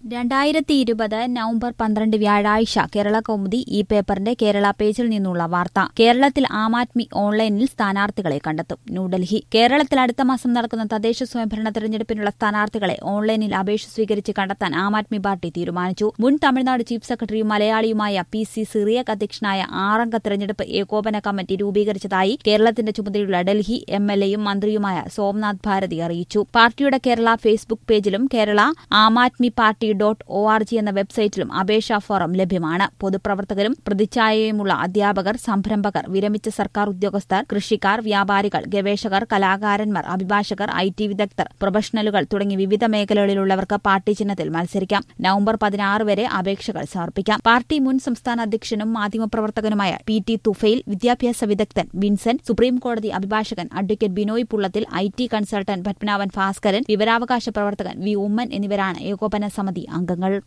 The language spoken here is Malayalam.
രണ്ടായിരത്തി ഇരുപത് നവംബർ പന്ത്രണ്ട് വ്യാഴാഴ്ച കേരള കൗമുദി ഈ പേപ്പറിന്റെ കേരള പേജിൽ നിന്നുള്ള വാർത്ത കേരളത്തിൽ ആം ആദ്മി ഓൺലൈനിൽ സ്ഥാനാർത്ഥികളെ കണ്ടെത്തും ന്യൂഡൽഹി കേരളത്തിൽ അടുത്ത മാസം നടക്കുന്ന തദ്ദേശ സ്വയംഭരണ തെരഞ്ഞെടുപ്പിനുള്ള സ്ഥാനാർത്ഥികളെ ഓൺലൈനിൽ അപേക്ഷ സ്വീകരിച്ച് കണ്ടെത്താൻ ആം ആദ്മി പാർട്ടി തീരുമാനിച്ചു മുൻ തമിഴ്നാട് ചീഫ് സെക്രട്ടറിയും മലയാളിയുമായ പി സി സിറിയക് അധ്യക്ഷനായ ആറംഗ തെരഞ്ഞെടുപ്പ് ഏകോപന കമ്മിറ്റി രൂപീകരിച്ചതായി കേരളത്തിന്റെ ചുമതലയുള്ള ഡൽഹി എം എൽ എയും മന്ത്രിയുമായ സോംനാഥ് ഭാരതി അറിയിച്ചു പാർട്ടിയുടെ കേരള ഫേസ്ബുക്ക് പേജിലും Kerala Aam Aadmi party dot O R G എന്ന വെബ്സൈറ്റിലും അപേക്ഷാ ഫോറം ലഭ്യമാണ് പൊതുപ്രവർത്തകരും പ്രതിച്ഛായയുമുള്ള അധ്യാപകർ സംരംഭകർ വിരമിച്ച സർക്കാർ ഉദ്യോഗസ്ഥർ കൃഷിക്കാർ വ്യാപാരികൾ ഗവേഷകർ കലാകാരന്മാർ അഭിഭാഷകർ ഐ ടി വിദഗ്ധർ പ്രൊഫഷണലുകൾ തുടങ്ങി വിവിധ മേഖലകളിലുള്ളവർക്ക് പാർട്ടി ചിഹ്നത്തിൽ മത്സരിക്കാം നവംബർ പതിനാറ് വരെ അപേക്ഷകൾ സമർപ്പിക്കാം പാർട്ടി മുൻ സംസ്ഥാന അധ്യക്ഷനും മാധ്യമപ്രവർത്തകനുമായ പി ടി തുഫയിൽ വിദ്യാഭ്യാസ വിദഗ്ധൻ വിൻസെന്റ് സുപ്രീംകോടതി അഭിഭാഷകൻ advocate Binoy Pullathil I T consultant Padmanabhan Bhaskaran വിവരാവകാശ പ്രവർത്തകൻ വി ഉമ്മൻ എന്നിവരാണ് ഏകോപന സമിതി അംഗങ്ങൾ